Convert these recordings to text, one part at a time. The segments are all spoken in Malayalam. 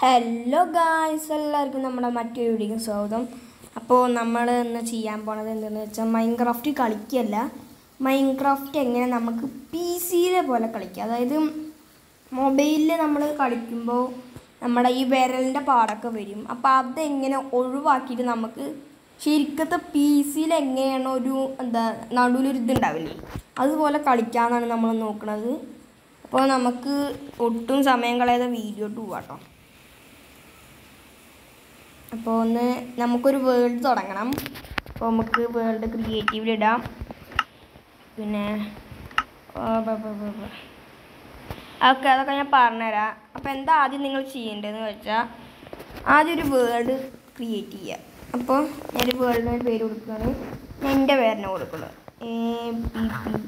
ഹലോ ഗായ്സ് എല്ലാവർക്കും നമ്മുടെ മറ്റൊരു വീഡിയോക്ക് സ്വാഗതം അപ്പോൾ നമ്മൾ ഇന്ന് ചെയ്യാൻ പോണത് എന്തെന്ന് വെച്ചാൽ മൈൻക്രാഫ്റ്റ് കളിക്കല്ല മൈൻക്രാഫ്റ്റ് എങ്ങനെ നമുക്ക് പി സിയിലെ പോലെ കളിക്കാം അതായത് മൊബൈലിൽ നമ്മൾ കളിക്കുമ്പോൾ നമ്മുടെ ഈ വിരലിൻ്റെ പാടൊക്കെ വരും അപ്പോൾ അതെങ്ങനെ ഒഴിവാക്കിയിട്ട് നമുക്ക് ശരിക്കത്തെ പി സിയിൽ എങ്ങനെയാണ് ഒരു എന്താ നടുവിലൊരു ഇതുണ്ടാവില്ലേ അതുപോലെ കളിക്കാമെന്നാണ് നമ്മൾ നോക്കുന്നത് അപ്പോൾ നമുക്ക് ഒട്ടും സമയം കളയാതെ വീഡിയോ ടു കേട്ടോ അപ്പോൾ ഒന്ന് നമുക്കൊരു വേൾഡ് തുടങ്ങണം അപ്പോൾ നമുക്ക് വേൾഡ് ക്രിയേറ്റീവിൽ ഇടാം പിന്നെ ഓക്കെ അതൊക്കെ ഞാൻ പറഞ്ഞുതരാം അപ്പോൾ എന്താ ആദ്യം നിങ്ങൾ ചെയ്യേണ്ടതെന്ന് വെച്ചാൽ ആദ്യം ഒരു വേൾഡ് ക്രിയേറ്റ് ചെയ്യുക അപ്പോൾ ഞാനൊരു വേൾഡിന് ഒരു പേര് കൊടുക്കുകയാണ് ഞാൻ എൻ്റെ പേരിനെ കൊടുക്കുന്നത് എ ബി പി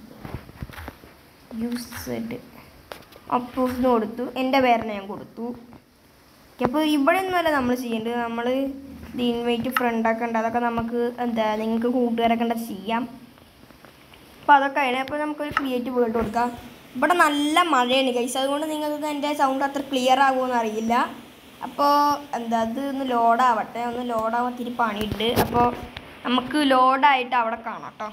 യൂസഡ് അപ്പൂസിന് കൊടുത്തു എൻ്റെ പേരിനെ ഞാൻ കൊടുത്തു ഓക്കെ അപ്പോൾ ഇവിടെ ഒന്നുമല്ല നമ്മൾ ചെയ്യേണ്ടത് നമ്മൾ ഇത് ഇൻവൈറ്റ് ഫ്രണ്ടൊക്കെ ഉണ്ട് അതൊക്കെ നമുക്ക് എന്താ നിങ്ങൾക്ക് കൂട്ടുകാരൊക്കെ ഉണ്ട് ചെയ്യാം അപ്പോൾ അതൊക്കെ അതിനെ അപ്പോൾ നമുക്കൊരു ക്രിയേറ്റീവ് വേൾഡ് കൊടുക്കാം ഇവിടെ നല്ല മഴയാണ് കഴിച്ചത് അതുകൊണ്ട് നിങ്ങൾക്ക് എൻ്റെ സൗണ്ട് അത്ര ക്ലിയർ ആകുമെന്ന് അറിയില്ല അപ്പോൾ എന്താ അത് ഒന്ന് ലോഡാവട്ടെ ഒന്ന് ലോഡാവാൻ ഇത്തിരി പണിയുണ്ട് അപ്പോൾ നമുക്ക് ലോഡായിട്ട് അവിടെ കാണാം കേട്ടോ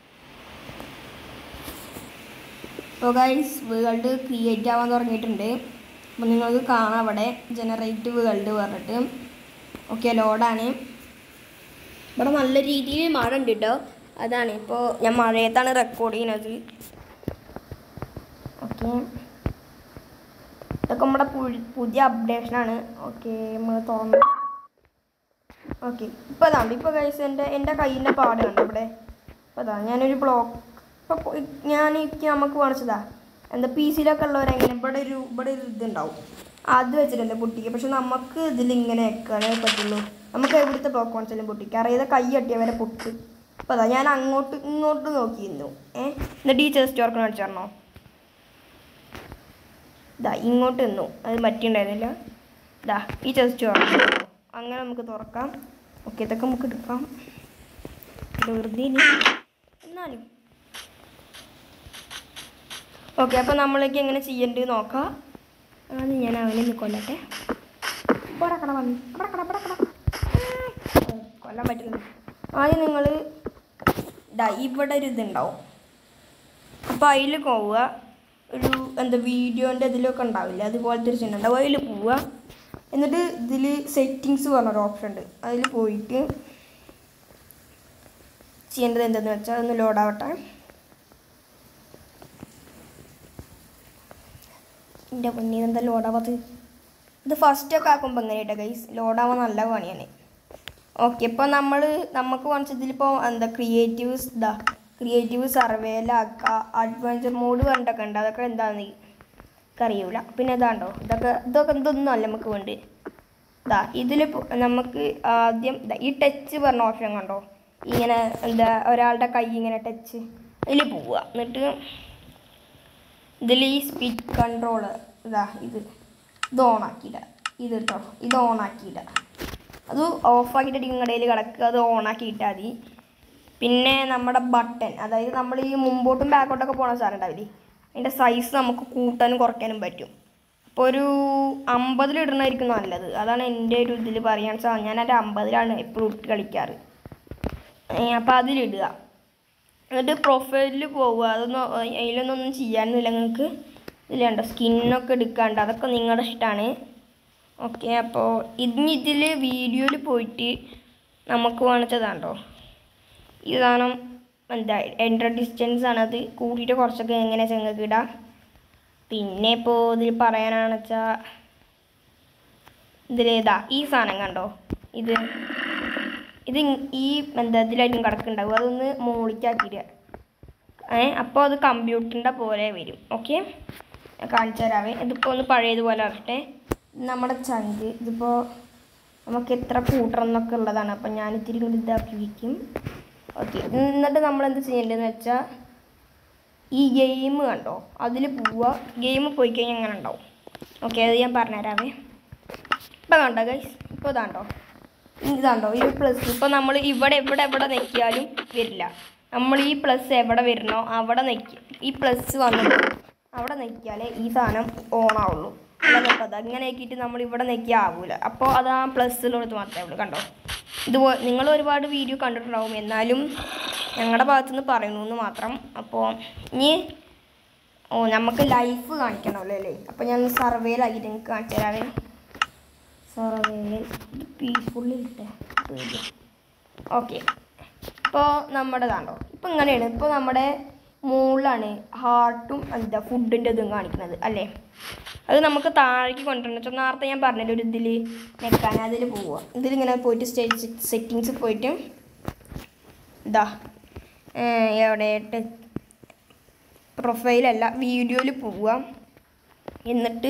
അപ്പോൾ ഗൈസ് വേൾഡ് ക്രിയേറ്റ് ആവാൻ തുടങ്ങിയിട്ടുണ്ട് അപ്പോൾ നിങ്ങൾക്ക് കാണാം അവിടെ ജനറേറ്റ് വേൾഡ് പറഞ്ഞിട്ട് ഓക്കെ ലോഡാണ് ഇവിടെ നല്ല രീതിയിൽ മഴ ഉണ്ട് കേട്ടോ അതാണ് ഇപ്പോൾ ഞാൻ മഴയത്താണ് റെക്കോർഡ് ചെയ്യുന്നത് ഓക്കെ ഇതൊക്കെ നമ്മുടെ പു- പുതിയ അപ്ഡേഷനാണ് ഓക്കെ നമ്മൾ തുറന്നു ഓക്കെ ഇപ്പോൾ അതാണ് ഇപ്പോൾ കഴിച്ച് എൻ്റെ എൻ്റെ കയ്യിൻ്റെ പാട് കണ്ടു ഇവിടെ അപ്പോൾ അതാ ഞാനൊരു ബ്ലോക്ക് ഇപ്പോൾ ഞാൻ എനിക്ക് നമുക്ക് കാണിച്ചതാ എന്താ പി സിയിലൊക്കെ ഉള്ളവരെങ്ങനെ ഇവിടെ ഒരു ഇവിടെ ഒരു ഇതുണ്ടാവും അത് വെച്ചിട്ടല്ലേ പൊട്ടിക്കുക പക്ഷെ നമുക്ക് ഇതിലിങ്ങനെ വെക്കാനേ പറ്റുള്ളൂ നമുക്ക് എവിടുത്തെ ബ്ലോക്ക് കാണിച്ചാലും പൊട്ടിക്കുക അറിയാതെ കൈ തട്ടിയവരെ പൊട്ട് അപ്പോൾ അതാ ഞാൻ അങ്ങോട്ട് ഇങ്ങോട്ട് നോക്കിയിരുന്നു ഏ എന്നിട്ട് ഈ ചെസ്റ്റ് വർക്ക് കാണിച്ചു തരണോ ഇതാ ഇങ്ങോട്ട് നിന്നു അത് പറ്റിയിട്ടുണ്ടായിരുന്നില്ല ഇതാ ഈ ചെസ്റ്റ് തുറന്നു അങ്ങനെ നമുക്ക് തുറക്കാം ഓക്കെ ഇതൊക്കെ നമുക്ക് എടുക്കാം ഇത് വെറുതെ ഇനി എന്നാലും ഓക്കെ അപ്പോൾ നമ്മളേക്ക് എങ്ങനെ ചെയ്യേണ്ടത് നോക്കാം ആദ്യം ഞാൻ അവനെ ഒന്ന് കൊല്ലട്ടെ ഇവിടെക്കട വന്നു ഇവിടെക്കട ഇവിടെക്കട കൊല്ലാൻ പറ്റില്ല ആദ്യം നിങ്ങൾ ഇതാ ഇവിടെ ഒരു ഇതുണ്ടാവും അപ്പോൾ അതിൽ പോവുക ഒരു എന്താ വീഡിയോൻ്റെ ഇതിലൊക്കെ ഉണ്ടാവില്ല അതുപോലത്തെ ഒരു ചിഹ്നം ഉണ്ടാവും അതിൽ പോവുക എന്നിട്ട് ഇതിൽ സെറ്റിങ്സ് പറഞ്ഞൊരു ഓപ്ഷൻ ഉണ്ട് അതിൽ പോയിട്ട് ചെയ്യേണ്ടത് എന്തെന്ന് വെച്ചാൽ ഒന്ന് ലോഡാവട്ടെ എൻ്റെ പൊന്നി എന്താ ലോഡാവാത്ത ഇത് ഫസ്റ്റൊക്കെ ആക്കുമ്പോൾ എങ്ങനെയാട്ടോ ഗൈസ് ലോഡാവാൻ നല്ല പണിയാണ് ഓക്കെ ഇപ്പോൾ നമ്മൾ നമുക്ക് കാണിച്ചതിലിപ്പോൾ എന്താ ക്രിയേറ്റീവ്സ് ഇതാ ക്രിയേറ്റീവ് സർവേയിലാക്കുക അഡ്വഞ്ചർ മോഡ് പറഞ്ഞിട്ടൊക്കെ ഉണ്ട് അതൊക്കെ എന്താണെന്ന് എനിക്കറിയില്ല പിന്നെ ഇതാണ്ടോ ഇതൊക്കെ ഇതൊക്കെ ഇതൊന്നും അല്ല നമുക്ക് വേണ്ടി ഇതാ ഇതിൽ നമുക്ക് ആദ്യം ദാ ഈ ടച്ച് പറഞ്ഞ ഓപ്ഷൻ കണ്ടോ ഇങ്ങനെ എന്താ ഒരാളുടെ കൈ ഇങ്ങനെ ടച്ച് അതിൽ പോവുക എന്നിട്ട് ഇതിൽ ഈ സ്പീഡ് കൺട്രോള് ഇതാ ഇത് ഇത് ഓണാക്കിയില്ല ഇത് കേട്ടോ ഇത് ഓണാക്കിയില്ല അത് ഓഫാക്കിയിട്ട് നിങ്ങളുടെ കയ്യിൽ കിടക്കുക അത് ഓണാക്കി ഇട്ടാൽ മതി പിന്നെ നമ്മുടെ ബട്ടൺ അതായത് നമ്മൾ ഈ മുമ്പോട്ടും ബാക്കോട്ടൊക്കെ പോണ സാധനം ഉണ്ടാവില്ലേ അതിൻ്റെ സൈസ് നമുക്ക് കൂട്ടാനും കുറയ്ക്കാനും പറ്റും അപ്പോൾ ഒരു അമ്പതിലിടണമായിരിക്കും നല്ലത് അതാണ് എൻ്റെ ഒരു ഇതിൽ പറയാൻ സാധനം ഞാൻ ഒരു അമ്പതിലാണ് എപ്പോഴും ഇട്ട് കളിക്കാറ് അപ്പോൾ അതിലിടുക എന്നിട്ട് പ്രൊഫൈലിൽ പോവുക അതൊന്നും അതിലൊന്നും ഒന്നും ചെയ്യാനൊന്നുമില്ല നിങ്ങൾക്ക് ഇതിലുണ്ടോ സ്കിന്നൊക്കെ എടുക്കാണ്ട് അതൊക്കെ നിങ്ങളുടെ ഇഷ്ടമാണ് ഓക്കെ അപ്പോൾ ഇനി ഇതിൽ വീഡിയോയിൽ പോയിട്ട് നമുക്ക് വേണിച്ചതാണ്ടോ ഈ സാധനം എന്താ എൻ്റർ ഡിസ്റ്റൻസ് ആണ് അത് കൂട്ടിയിട്ട് കുറച്ചൊക്കെ എങ്ങനെ ചെങ്ങൾക്ക് ഇടാം പിന്നെ ഇപ്പോൾ ഇതിൽ പറയാനാണെന്ന് വെച്ചാൽ ഇതിലേതാ ഈ സാധനം കണ്ടോ ഇത് ഇത് ഇങ്- ഈ എന്താ ഇതിലായിരിക്കും കിടക്കുന്നുണ്ടാവും അതൊന്ന് മോളിക്കാക്കിയിടുക ഏ അപ്പോൾ അത് കമ്പ്യൂട്ടറിൻ്റെ പോലെ വരും ഓക്കെ ഞാൻ കാണിച്ചു തരാവേ ഇതിപ്പോൾ ഒന്ന് പഴയതുപോലെ ആകട്ടെ ഇത് നമ്മുടെ ചങ്ക് ഇതിപ്പോൾ നമുക്ക് എത്ര കൂട്ടണം എന്നൊക്കെ ഉള്ളതാണ് അപ്പം ഞാൻ ഇത്തിരി കൂടി ഇതാക്കി വയ്ക്കും ഓക്കെ എന്നിട്ട് നമ്മൾ എന്ത് ചെയ്യേണ്ടതെന്ന് വെച്ചാൽ ഈ ഗെയിം കണ്ടോ അതിൽ പോവുക ഗെയിം പോയി കഴിഞ്ഞാൽ അങ്ങനെ ഉണ്ടാവും ഓക്കെ അത് ഞാൻ പറഞ്ഞുതരാവേ ഇപ്പോൾ കണ്ടോ ഗൈസ് ഇപ്പോൾ ഇതാണ്ടോ ഇതാണ്ടോ ഈ പ്ലസ് ഇപ്പോൾ നമ്മൾ ഇവിടെ എവിടെ എവിടെ നെക്കിയാലും വരില്ല നമ്മൾ ഈ പ്ലസ് എവിടെ വരണോ അവിടെ നെക്കി ഈ പ്ലസ് വന്നിട്ട് അവിടെ നെക്കിയാലേ ഈ സാധനം ഓൺ ആവുള്ളൂ ഉള്ളതൊക്കെ അത് അങ്ങനെ ആക്കിയിട്ട് നമ്മൾ ഇവിടെ നെക്കിയാൽ ആവൂല അപ്പോൾ അത് ആ പ്ലസ്സിലുള്ളത് മാത്രമേ ഉള്ളൂ കണ്ടോ ഇതുപോലെ നിങ്ങൾ ഒരുപാട് വീഡിയോ കണ്ടിട്ടുണ്ടാവും എന്നാലും ഞങ്ങളുടെ ഭാഗത്തുനിന്ന് പറയണു എന്ന് മാത്രം അപ്പോൾ ഇനി ഓ നമുക്ക് ലൈഫ് കാണിക്കണമല്ലോ അല്ലേ അപ്പോൾ ഞാൻ സർവേയിലാക്കിയിട്ട് നിങ്ങൾക്ക് കാണിച്ചു തരാവേ സർവേയിൽ പീസ്ഫുള്ളി ഇട്ടേ ഓക്കെ ഇപ്പോൾ നമ്മുടെ ഇതാണ്ടോ ഇപ്പോൾ ഇങ്ങനെയാണ് ഇപ്പോൾ നമ്മുടെ മുകളിലാണ് ഹാർട്ടും എന്താ ഫുഡിൻ്റെ ഇതും കാണിക്കുന്നത് അല്ലേ അത് നമുക്ക് താഴേക്ക് കൊണ്ടുവരണം വെച്ചാൽ നേരത്തെ ഞാൻ പറഞ്ഞില്ല ഒരു ഇതിൽ നെക്കാൻ അതിൽ പോവുക ഇതിലിങ്ങനെ പോയിട്ട് സ്റ്റേജ് സെറ്റിങ്സ് പോയിട്ട് ഇതാ ഏർ എവിടെ പ്രൊഫൈലല്ല വീഡിയോയിൽ പോവുക എന്നിട്ട്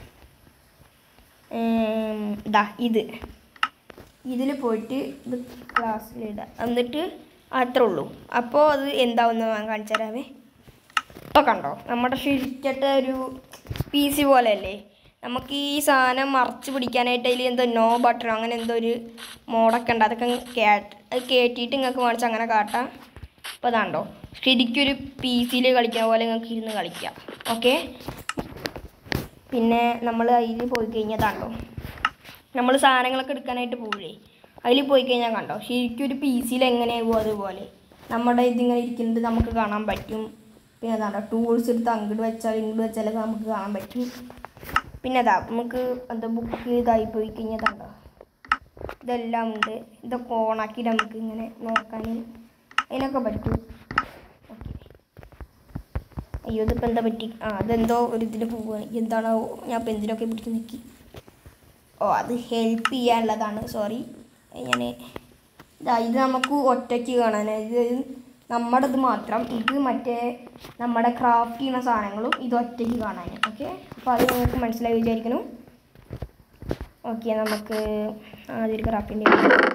ഏം, ഇതാ ഇത് ഇതിൽ പോയിട്ട് ഇത് ക്ലാസ്സിലിടുക എന്നിട്ട് അത്രേ ഉള്ളൂ അപ്പോൾ അത് എന്താവുന്ന ഞാൻ കാണിച്ചു തരാമേ ഇപ്പോൾ കണ്ടോ നമ്മുടെ ശരിക്കത്തെ ഒരു പി സി പോലെയല്ലേ നമുക്ക് ഈ സാധനം മറച്ച് പിടിക്കാനായിട്ട് അതിൽ എന്തോ നോ ബട്ടണോ അങ്ങനെ എന്തോ ഒരു മോഡൊക്കെ ഉണ്ട് അതൊക്കെ കേട്ട് അത് കയറ്റിയിട്ട് നിങ്ങൾക്ക് വേണിച്ച് അങ്ങനെ കാട്ടാം അപ്പോൾ അതാണ്ടോ ശരിക്കും ഒരു പി സിയിൽ കളിക്കുന്ന പോലെ നിങ്ങൾക്ക് ഇരുന്ന് കളിക്കാം ഓക്കെ പിന്നെ നമ്മൾ അതിൽ പോയി കഴിഞ്ഞതാണ്ടോ നമ്മൾ സാധനങ്ങളൊക്കെ എടുക്കാനായിട്ട് പോവില്ലേ അതിൽ പോയി കഴിഞ്ഞാൽ കണ്ടോ ശരിക്കും ഒരു പി സിയിൽ എങ്ങനെയാകുമോ അതുപോലെ നമ്മുടെ ഇതിങ്ങനെ ഇരിക്കുന്നത് നമുക്ക് കാണാൻ പറ്റും പിന്നെ അതാണ്ടോ ടൂൾസ് എടുത്ത് അങ്ങോട്ട് വെച്ചാൽ ഇങ്ങോട്ട് വെച്ചാലൊക്കെ നമുക്ക് കാണാൻ പറ്റും പിന്നെ അതാ നമുക്ക് എന്താ ബുക്ക് ഇതായി പോയി കഴിഞ്ഞാൽ കണ്ടോ ഇതെല്ലാം ഉണ്ട് ഇതൊക്കെ ഓണാക്കി നമുക്ക് ഇങ്ങനെ നോക്കാൻ അതിനൊക്കെ പറ്റും ഓക്കെ അയ്യോ ഇതിപ്പോൾ എന്താ പറ്റി ആ അതെന്തോ ഒരു ഇതിന് പോവുകയാണ് എന്താണോ ഞാൻ ഇപ്പം എന്തിനൊക്കെ പിടിച്ച് നിൽക്കി ഓ അത് ഹെൽപ്പ് ചെയ്യാനുള്ളതാണ് സോറി ഞാൻ ഇതാ ഇത് നമുക്ക് ഒറ്റയ്ക്ക് കാണാൻ ഇത് നമ്മുടെ ഇത് മാത്രം ഇത് മറ്റേ നമ്മുടെ ക്രാഫ്റ്റ് ചെയ്യുന്ന സാധനങ്ങളും ഇത് ഒറ്റയ്ക്ക് കാണാൻ ഓക്കെ അപ്പോൾ അത് നിങ്ങൾക്ക് മനസ്സിലായി വിചാരിക്കുന്നു ഓക്കെ നമുക്ക് ആദ്യം ഒരു ക്രാഫ്റ്റിൻ്റെ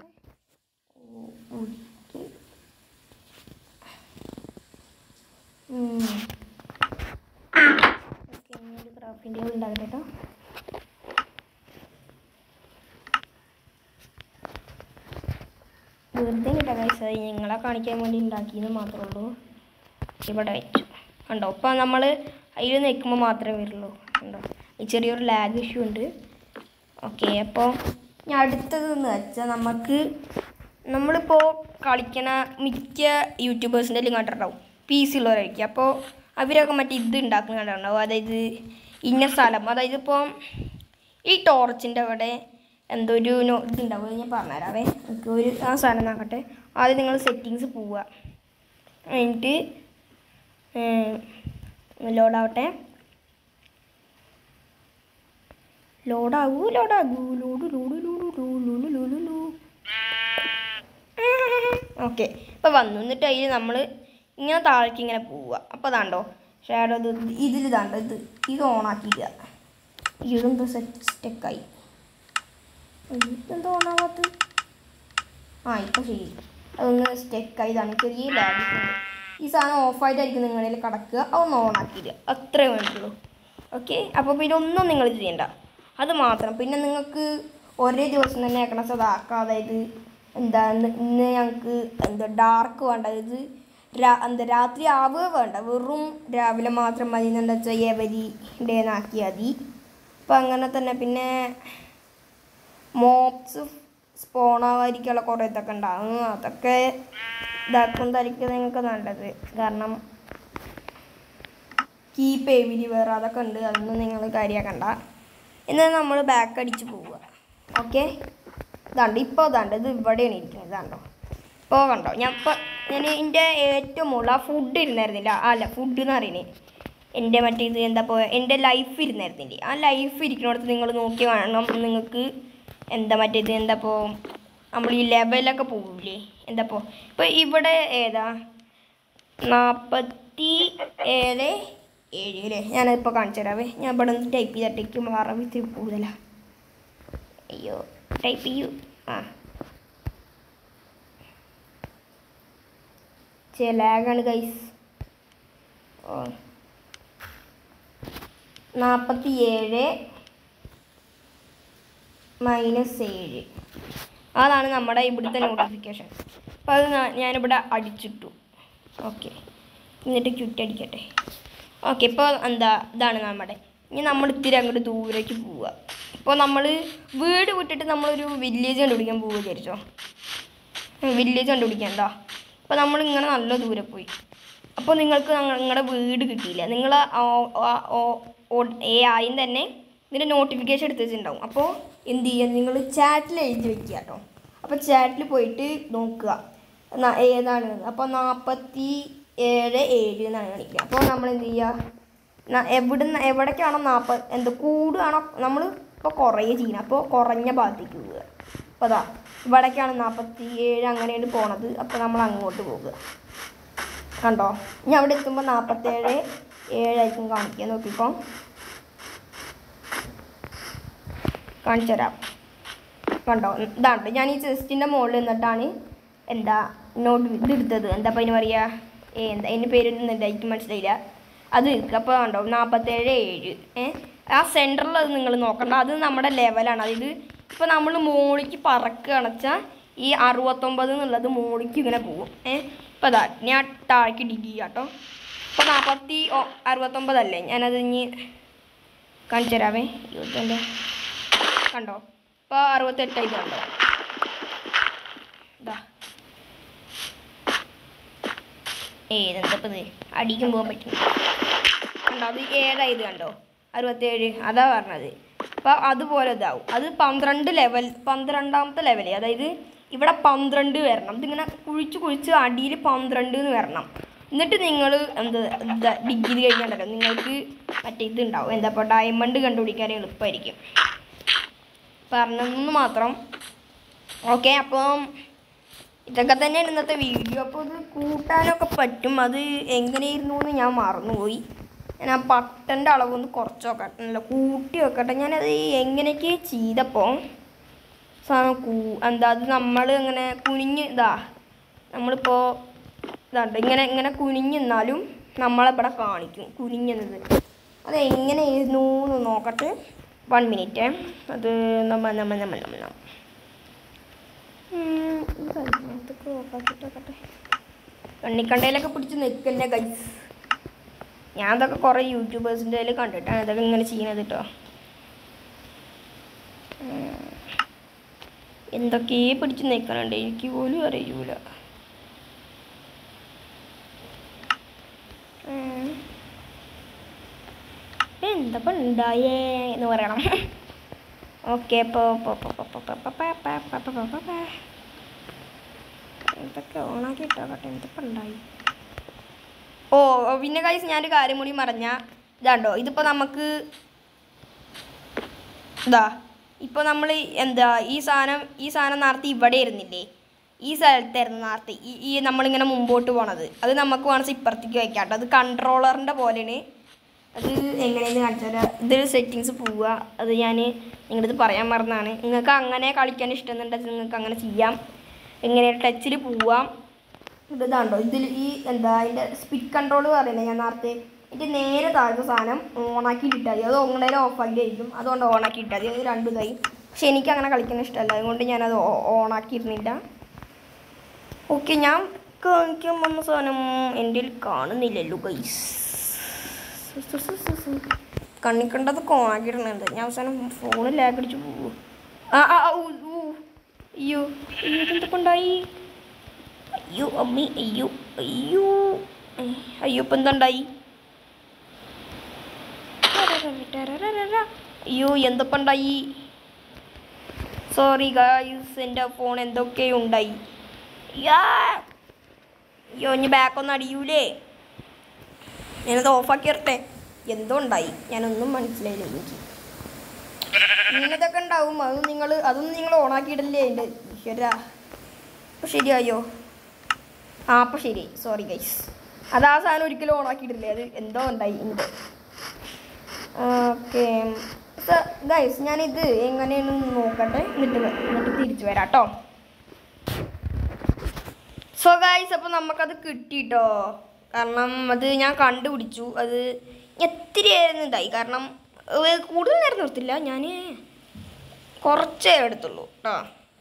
ഓക്കെ ഒരു ക്രാഫ്റ്റിൻ്റെ ഉണ്ടാകട്ടെ കേട്ടോ വെറുതെ കിട്ടാൻ കഴിച്ചത് നിങ്ങളെ കാണിക്കാൻ വേണ്ടി ഉണ്ടാക്കിയെന്ന് മാത്രമേ ഉള്ളൂ ഇവിടെ വെച്ചു കണ്ടോ ഇപ്പം നമ്മൾ അതിൽ നിൽക്കുമ്പോൾ മാത്രമേ വരുള്ളൂ കണ്ടോ ഈ ചെറിയൊരു ലാഗ് ഇഷ്യൂ ഉണ്ട് ഓക്കെ അപ്പോൾ ഞാൻ അടുത്തത് എന്ന് വെച്ചാൽ നമുക്ക് നമ്മളിപ്പോൾ കളിക്കണ മിക്ക യൂട്യൂബേഴ്സിൻ്റെ എല്ലാം കണ്ടിട്ടുണ്ടാവും പി സി ഉള്ളവരായിരിക്കും അപ്പോൾ അവരൊക്കെ മറ്റേ ഇത് ഉണ്ടാക്കുന്ന കണ്ടിട്ടുണ്ടാവും അതായത് ഇന്ന സ്ഥലം അതായത് ഇപ്പോൾ ഈ ടോർച്ചിൻ്റെ അവിടെ എന്തോ ഒരു നോ ഇതുണ്ടാവും അത് ഞാൻ പറഞ്ഞുതരാവേ നമുക്ക് ഒരു ആ സാധനം നോക്കട്ടെ ആദ്യം നിങ്ങൾ സെറ്റിങ്സ് പോവുക എന്നിട്ട് ലോഡാവട്ടെ ലോഡാകൂ ലോഡാകൂ load load load load load load ലോ ഓക്കെ ഇപ്പോൾ വന്നു എന്നിട്ട് അതിൽ നമ്മൾ ഇങ്ങനെ താഴേക്ക് ഇങ്ങനെ പോവുക അപ്പോൾ അതാണ്ടോ ഷാഡോ ഇത് ഇതിൽ ഇതാണ്ടോ ഇത് ഇത് ഓണാക്കിയിടുക ഇതെന്തോ സെറ്റ് സ്റ്റെക്കായി ഇതെന്തോ ഓണാവാത്തത് ആ ഇപ്പോൾ ശരി അതൊന്ന് സ്റ്റെക്കായി ഇതാണ് ചെറിയ ലാഗ് ഈ സാധനം ഓഫായിട്ടായിരിക്കും നിങ്ങളിൽ കിടക്കുക അതൊന്ന് ഓണാക്കിയിടുക അത്രേ വേണ്ടുള്ളൂ ഓക്കെ അപ്പോൾ പിന്നെ ഒന്നും നിങ്ങൾ ചെയ്യണ്ട അത് മാത്രം പിന്നെ നിങ്ങൾക്ക് ഒരേ ദിവസം തന്നെ ആക്കണം സദാക്കാം അതായത് എന്താ ഇന്ന് ഇന്ന് ഞങ്ങൾക്ക് എന്താ ഡാർക്ക് വേണ്ട അതായത് രാ എന്താ രാത്രി ആവുക വേണ്ട വെറും രാവിലെ മാത്രം മതി എന്താ വെച്ചാൽ എവരി ഡേന്നാക്കിയാൽ മതി അപ്പം അങ്ങനെ തന്നെ പിന്നെ മോപ്സ് സ്പോണാവാതിരിക്കാനുള്ള കുറേ ഇതൊക്കെ ഉണ്ടാകും അതൊക്കെ ഇതാക്കുന്നതായിരിക്കും നിങ്ങൾക്ക് നല്ലത് കാരണം കീപ്പ് എവിരി വേറെ അതൊക്കെ ഉണ്ട് അതൊന്നും നിങ്ങൾ കാര്യമാക്കണ്ട എന്നാൽ നമ്മൾ ബാക്ക് അടിച്ച് പോവുക ഓക്കെ ഇതാണ്ട് ഇപ്പോൾ ഇതാണ്ട് ഇത് ഇവിടെയാണ് ഇരിക്കുന്നത് ഇതാണ്ടോ ഇപ്പോൾ കണ്ടോ ഞാൻ ഇപ്പോൾ ഞാൻ എൻ്റെ ഏറ്റവും മുകളിൽ ആ ഫുഡ് ഇരുന്നായിരുന്നില്ല ആ അല്ല ഫുഡ് എന്ന് പറയുന്നത് എൻ്റെ മറ്റേ ഇത് എന്താ ഇപ്പോൾ എൻ്റെ ലൈഫ് ഇരുന്നായിരുന്നില്ലേ ആ ലൈഫ് ഇരിക്കുന്നിടത്ത് നിങ്ങൾ നോക്കി വേണം നിങ്ങൾക്ക് എന്താ മറ്റേ ഇത് എന്താ ഇപ്പോൾ നമ്മൾ ഈ ലെവലൊക്കെ പോകില്ലേ എന്താ ഇപ്പോൾ ഇപ്പോൾ ഇവിടെ ഏതാ നാൽപ്പത്തി ഏഴ് ഏഴ് അല്ലേ ഞാനതിപ്പോൾ കാണിച്ചു തരാവേ ഞാൻ ഇവിടെ നിന്ന് ടൈപ്പ് ചെയ്തിട്ടേക്ക് മറവ് ഇത്തിരി കൂടുതലാണ് അയ്യോ ടൈപ്പ് ചെയ്യൂ ആ ചെ ലാഗാണ് ഗൈസ് ഓ നാൽപ്പത്തി ഏഴ് മൈനസ് ഏഴ് അതാണ് നമ്മുടെ ഇവിടുത്തെ നോട്ടിഫിക്കേഷൻ അപ്പോൾ അത് ഞാ- ഞാനിവിടെ അടിച്ചിട്ടു ഓക്കെ എന്നിട്ട് ക്വിറ്റ് അടിക്കട്ടെ ഓക്കെ ഇപ്പോൾ എന്താ ഇതാണ് നമ്മുടെ ഇനി നമ്മൾ ഇത്തിരി അങ്ങോട്ട് ദൂരേക്ക് പോവുക ഇപ്പോൾ നമ്മൾ വീട് വിട്ടിട്ട് നമ്മളൊരു വില്ലേജ് കണ്ടുപിടിക്കാൻ പോവുക വിചാരിച്ചോ വില്ലേജ് കണ്ടുപിടിക്കാൻ എന്താ അപ്പോൾ നമ്മൾ ഇങ്ങനെ നല്ല ദൂരെ പോയി അപ്പോൾ നിങ്ങൾക്ക് നിങ്ങളുടെ വീട് കിട്ടിയില്ല നിങ്ങൾ എ ആയും തന്നെ ഇതിൻ്റെ നോട്ടിഫിക്കേഷൻ എടുത്ത് വെച്ചിട്ടുണ്ടാവും അപ്പോൾ എന്ത് ചെയ്യുക നിങ്ങൾ ചാറ്റിൽ എഴുതി വെക്കുക കേട്ടോ അപ്പോൾ ചാറ്റിൽ പോയിട്ട് നോക്കുക ന- ഏതാണ് അപ്പോൾ നാൽപ്പത്തി ഏഴ് ഏഴ് എന്നാണ് കാണിക്കുക അപ്പോൾ നമ്മൾ എന്ത് ചെയ്യുക ന- എവിടുന്ന് എവിടേക്കാണോ നാൽപ്പത് എന്ത് കൂടുകയാണോ നമ്മൾ ഇപ്പോൾ കുറയുക ചെയ്യുന്നത് അപ്പോൾ കുറഞ്ഞ ഭാഗത്തേക്ക് പോവുക അപ്പോൾ അതാ ഇവിടേക്കാണ് നാൽപ്പത്തി ഏഴ് അങ്ങനെയാണ് പോണത് അപ്പോൾ നമ്മൾ അങ്ങോട്ട് പോകുക കണ്ടോ ഇനി അവിടെ എത്തുമ്പോൾ നാൽപ്പത്തേഴ് ഏഴായിരിക്കും കാണിക്കുക നോക്കിക്കോ കാണിച്ചു തരാം കണ്ടോ ഇതാണ് ഞാൻ ഈ ചെസ്റ്റിൻ്റെ മുകളിൽ നിന്നിട്ടാണ് എന്താ നോട്ട് ഇത് എടുത്തത് എന്താ അപ്പം അതിന് പറയുക ഏ എന്താ അതിൻ്റെ പേര് എന്താ എനിക്ക് മനസ്സിലായില്ല അത് എടുക്കുക അപ്പോൾ കണ്ടോ നാൽപ്പത്തേഴ് ഏഴ് ഏ ആ സെൻറ്ററിൽ അത് നിങ്ങൾ നോക്കണ്ട അത് നമ്മുടെ ലെവലാണ് അതായത് ഇപ്പോൾ നമ്മൾ മോളിക്ക് പറക്കുകയാണെന്ന് വെച്ചാൽ ഈ അറുപത്തൊമ്പത് എന്നുള്ളത് മോളിക്ക് ഇങ്ങനെ പോകും ഏ ഇപ്പോൾ അതാ ഞാൻ താഴേക്ക് ഡിഗ് ചെയ്യാം കേട്ടോ ഇപ്പോൾ നാൽപ്പത്തി ഓ അറുപത്തൊമ്പതല്ലേ ഞാനത് ഇനി കാണിച്ചു തരാവേ ഇരുപത്തിൻ്റെ കണ്ടോ ഇപ്പോൾ അറുപത്തെട്ട് ഇത് കണ്ടോ ഇതാ ഏതെന്തപ്പത് അടിക്കും പോകാൻ പറ്റും കണ്ടോ അത് ഏഴായത് കണ്ടോ അറുപത്തേഴ് അതാ പറഞ്ഞത് അപ്പോൾ അതുപോലെ ഇതാവും അത് പന്ത്രണ്ട് ലെവൽ പന്ത്രണ്ടാമത്തെ ലെവൽ അതായത് ഇവിടെ പന്ത്രണ്ട് വരണം ഇതിങ്ങനെ കുഴിച്ച് കുഴിച്ച് അടിയിൽ പന്ത്രണ്ട് എന്ന് വരണം എന്നിട്ട് നിങ്ങൾ എന്ത് ഡിഗ്രി കഴിഞ്ഞാണ്ടല്ലോ നിങ്ങൾക്ക് മറ്റേ ഇത് ഉണ്ടാവും എന്താ ഇപ്പോൾ ഡയമണ്ട് കണ്ടുപിടിക്കാൻ എളുപ്പമായിരിക്കും പറഞ്ഞതെന്ന് മാത്രം ഓക്കെ അപ്പം ഇതൊക്കെ തന്നെയാണ് ഇന്നത്തെ വീഡിയോ അപ്പോൾ ഇത് കൂട്ടാനൊക്കെ പറ്റും അത് എങ്ങനെയായിരുന്നു എന്ന് ഞാൻ മറന്നുപോയി ഞാൻ ആ പട്ടൻ്റെ അളവൊന്ന് കുറച്ച് നോക്കട്ടെ അല്ല കൂട്ടി വെക്കട്ടെ ഞാനത് എങ്ങനെയൊക്കെ ചെയ്തപ്പോൾ സാധനം കൂ എന്താ അത് നമ്മൾ ഇങ്ങനെ കുനിഞ്ഞ് ഇതാ നമ്മളിപ്പോൾ ഇതാണ്ട് ഇങ്ങനെ ഇങ്ങനെ കുനിഞ്ഞെന്നാലും നമ്മളെവിടെ കാണിക്കും കുനിഞ്ഞത് അത് എങ്ങനെയായിരുന്നു എന്ന് നോക്കട്ടെ വൺ മിനിറ്റ് അത് നമ്മ നമ്മ നമ്മ നമ്മ നമ്മ ഉം, ഇതല്ല, ഇതൊക്കെ ഓഫാക്കിയിട്ട് വെക്കട്ടെ കണ്ണിക്കണ്ടയിലൊക്കെ പിടിച്ച് നിൽക്കല്ലേ ഗൈസ് ഞാൻ ഇതൊക്കെ കുറേ യൂട്യൂബേഴ്സിൻ്റെ കയ്യിൽ കണ്ടിട്ടാണ് ഇതൊക്കെ ഇങ്ങനെ ചെയ്യണത് കേട്ടോ ഉം. എന്തൊക്കെയേ പിടിച്ച് നിൽക്കണുണ്ട് എനിക്ക് പോലും അറിയൂല ഉം. എന്താ ഉണ്ടായേ എന്ന് പറയണം ഓക്കെ ഇപ്പോൾ ഇതൊക്കെ ഓണാക്കി ഇട്ടോട്ടെ എന്തൊക്കെ ഉണ്ടായി ഓ ഓ, പിന്നെ കഴിച്ച് ഞാനൊരു കാര്യം കൂടി പറഞ്ഞ ഇതാണ്ടോ ഇതിപ്പോൾ നമുക്ക് ഇതാ ഇപ്പോൾ നമ്മൾ എന്താ ഈ സാധനം ഈ സാധനം നേരത്തെ ഇവിടെ ഇരുന്നില്ലേ ഈ സ്ഥലത്തായിരുന്നു നേരത്തെ ഈ ഈ നമ്മളിങ്ങനെ മുമ്പോട്ട് പോണത് അത് നമുക്ക് വേണമെങ്കിൽ ഇപ്പുറത്തേക്ക് വയ്ക്കാം കേട്ടോ അത് കൺട്രോളറിൻ്റെ പോലെയാണ് അത് എങ്ങനെയെന്ന് കാണിച്ചാൽ ഇതൊരു സെറ്റിങ്സ് പോവുക അത് ഞാൻ നിങ്ങളിത് പറയാൻ മറന്നാണ് നിങ്ങൾക്ക് അങ്ങനെ കളിക്കാൻ ഇഷ്ടമെന്നുണ്ടെങ്കിൽ നിങ്ങൾക്ക് അങ്ങനെ ചെയ്യാം എങ്ങനെ ടച്ചിൽ പോവാം ഇത് ഇതാണ്ടോ ഇതിൽ ഈ എന്താ അതിൻ്റെ സ്പീഡ് കൺട്രോൾ പറയുന്നത് ഞാൻ നേരത്തെ ഇത് നേരെ താഴത്തെ സാധനം ഓണാക്കി ഇട്ടാൽ മതി അത് ഒന്നേരം ഓഫാക്കി ആയിരിക്കും അതുകൊണ്ട് ഓണാക്കി ഇട്ടാൽ മതി അത് രണ്ടു ഇതായി പക്ഷെ എനിക്ക് അങ്ങനെ കളിക്കാൻ ഇഷ്ടമല്ല അതുകൊണ്ട് ഞാനത് ഓണാക്കിയിരുന്നില്ല ഓക്കെ ഞാൻ കാണിക്കാൻ വന്ന സാധനം എൻ്റെ കയ്യിൽ കാണുന്നില്ലല്ലോ ഗൈസ് കണ്ണിക്കണ്ടത് ഓണാക്കിയിടുന്നുണ്ട് ഞാൻ അവസാനം ഫോണിൽ ലാഗ് അടിച്ച് പോകും ആ ആ ആ, ഊ, ഊ. അയ്യോ അയ്യോ ഇതെന്തൊക്കെ ഉണ്ടായി അയ്യോ അമ്മി അയ്യോ അയ്യോ ഏ, അയ്യോ ഇപ്പം എന്തുണ്ടായി അയ്യോ എന്തൊക്കെ ഉണ്ടായി സോറി ഗായ്സ് എൻ്റെ ഫോൺ എന്തൊക്കെയോ ഉണ്ടായി യാ. അയ്യോ ഇനി ബാക്കൊന്നും അടിയൂലേ ഞാനത് ഓഫാക്കി ഇറട്ടെ എന്തോ ഉണ്ടായി ഞാനൊന്നും മനസ്സിലായില്ല എനിക്ക് ഇങ്ങനതൊക്കെ ഉണ്ടാവും അത് നിങ്ങൾ അതൊന്നും നിങ്ങൾ ഓണാക്കിയിടല്ലേ എൻ്റെ ഈശ്വര അപ്പോൾ ശരിയായോ ആ അപ്പോൾ ശരി സോറി ഗൈസ് അത് ആ സാധനം ഒരിക്കലും ഓണാക്കിയിട്ടില്ലേ അത് എന്തോ ഉണ്ടായി ഉണ്ട് ഓക്കെ ഗൈസ് ഞാനിത് എങ്ങനെയാണെന്ന് നോക്കട്ടെ എന്നിട്ട് വ- എന്നിട്ട് തിരിച്ചു വരാം കേട്ടോ സോ ഗൈസ് അപ്പോൾ നമുക്കത് കിട്ടിട്ടോ കാരണം അത് ഞാൻ കണ്ടുപിടിച്ചു അത് എത്തിരി ആയിരുന്നു ഇതായി കാരണം ഏർ കൂടുതൽ നേരം നിർത്തില്ല ഞാൻ കുറച്ചേ എടുത്തുള്ളൂ കേട്ടോ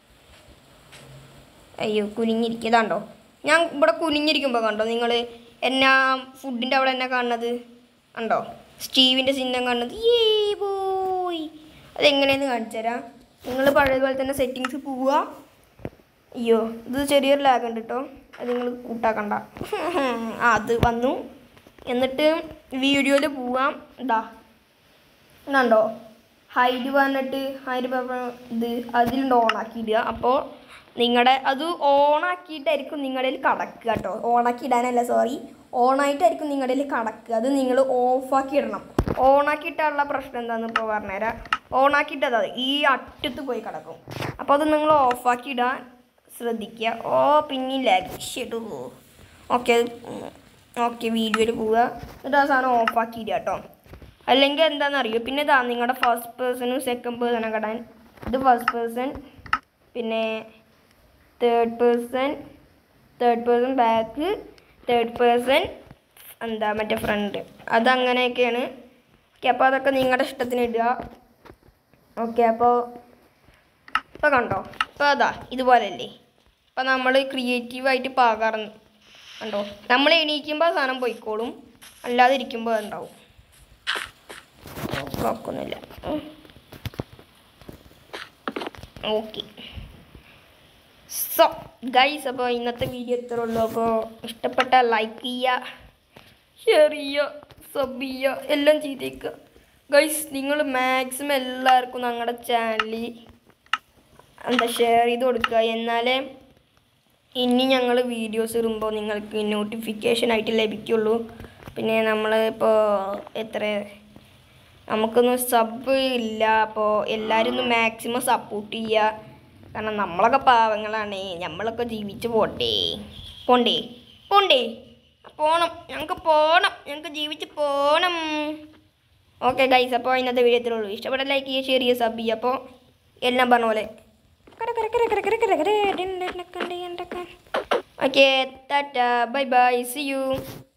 അയ്യോ കുനിഞ്ഞിരിക്കതാണ്ടോ ഞാൻ ഇവിടെ കുനിഞ്ഞിരിക്കുമ്പോൾ കണ്ടോ നിങ്ങൾ എന്നാ ഫുഡിൻ്റെ അവിടെ എന്നെ കാണുന്നത് ഉണ്ടോ സ്റ്റീവിൻ്റെ ചിഹ്നം കാണുന്നത് ഏ ബോയ് അതെങ്ങനെയെന്ന് കാണിച്ചു തരാം നിങ്ങൾ പഴയതുപോലെ തന്നെ സെറ്റിങ്സ് പോവുക അയ്യോ ഇത് ചെറിയൊരു ലാഗ് ഉണ്ട് കേട്ടോ അത് നിങ്ങൾ കൂട്ടാക്കണ്ട ആ, അത് വന്നു എന്നിട്ട് വീഡിയോയിൽ പോവാം ഇതാ ഇതുണ്ടോ ഹൈഡ് പറഞ്ഞിട്ട് ഹൈഡ് പറഞ്ഞ ഇത് അതിലുണ്ട് ഓണാക്കിയിടുക അപ്പോൾ നിങ്ങളുടെ അത് ഓണാക്കിയിട്ടായിരിക്കും നിങ്ങളുടെ കയ്യിൽ കടക്കുക കേട്ടോ ഓണാക്കി ഇടാനല്ല സോറി ഓണായിട്ടായിരിക്കും നിങ്ങളുടെ കയ്യിൽ കടക്കുക അത് നിങ്ങൾ ഓഫാക്കി ഇടണം ഓണാക്കി ഇട്ടാനുള്ള പ്രശ്നം എന്താണെന്ന് ഇപ്പോൾ പറഞ്ഞുതരാം ഓണാക്കി ഇട്ടത് ഈ അറ്റത്ത് പോയി കിടക്കും അപ്പോൾ അത് നിങ്ങൾ ഓഫാക്കി ഇടാൻ ശ്രദ്ധിക്കുക ഓ പിന്നില്ല ഷെഡു ഓക്കെ ഓക്കെ വീഡിയോയിൽ പോവുക എന്നിട്ട് ആ സാധനം ഓഫാക്കി ഇടുക കേട്ടോ അല്ലെങ്കിൽ എന്താണെന്നറിയോ പിന്നെ ഇതാ നിങ്ങളുടെ ഫസ്റ്റ് പേഴ്സണും സെക്കൻഡ് പേഴ്സണൊക്കെ ഇടാൻ ഇത് ഫസ്റ്റ് പേഴ്സൺ പിന്നെ third person third person back third person എന്താ മറ്റേ ഫ്രണ്ട് അതങ്ങനെയൊക്കെയാണ് ഓക്കെ അപ്പോൾ അതൊക്കെ നിങ്ങളുടെ ഇഷ്ടത്തിന് ഇടുക ഓക്കെ അപ്പോൾ ഇപ്പോൾ കണ്ടോ ഇപ്പോൾ അതാ ഇതുപോലെയല്ലേ അപ്പോൾ നമ്മൾ ക്രിയേറ്റീവായിട്ട് പാകാറ് കണ്ടോ നമ്മൾ എണീക്കുമ്പോൾ ആ സാധനം പോയിക്കോളും അല്ലാതെ ഇരിക്കുമ്പോൾ ഉണ്ടാവും കുഴപ്പമൊന്നുമില്ല ഓക്കെ സോ ഗൈസ് അപ്പോൾ ഇന്നത്തെ വീഡിയോ ഇത്രേ ഉള്ളൂ അപ്പോൾ ഇഷ്ടപ്പെട്ട ലൈക്ക് ചെയ്യുക ഷെയർ ചെയ്യുക സബ് ചെയ്യുക എല്ലാം ചെയ്തേക്കുക ഗൈസ് നിങ്ങൾ മാക്സിമം എല്ലാവർക്കും ഞങ്ങളുടെ ചാനലിൽ എന്താ ഷെയർ ചെയ്ത് കൊടുക്കുക എന്നാലേ ഇനി ഞങ്ങൾ വീഡിയോസ് ഇടുമ്പോൾ നിങ്ങൾക്ക് നോട്ടിഫിക്കേഷൻ ആയിട്ട് ലഭിക്കുള്ളൂ പിന്നെ നമ്മൾ ഇപ്പോൾ എത്ര നമുക്കൊന്നും സബ് ഇല്ല അപ്പോൾ എല്ലാവരും ഒന്ന് മാക്സിമം സപ്പോർട്ട് ചെയ്യുക കാരണം നമ്മളൊക്കെ പാവങ്ങളാണ് നമ്മളൊക്കെ ജീവിച്ച് പോട്ടെ പോണ്ടേ പോണ്ടേ പോണം ഞങ്ങൾക്ക് പോണം ഞങ്ങൾക്ക് ജീവിച്ച് പോണം ഓക്കെ ഗൈസ് അപ്പോൾ ഇന്നത്തെ വീഡിയോ ഇത്രേ ഉള്ളൂ ഇഷ്ടപ്പെട്ട ലൈക്ക് ചെയ്യുക ഷെയർ ചെയ്യുക സബ് ചെയ്യുക അപ്പോൾ എല്ലാം പറഞ്ഞ പോലെ okay tata bye bye see U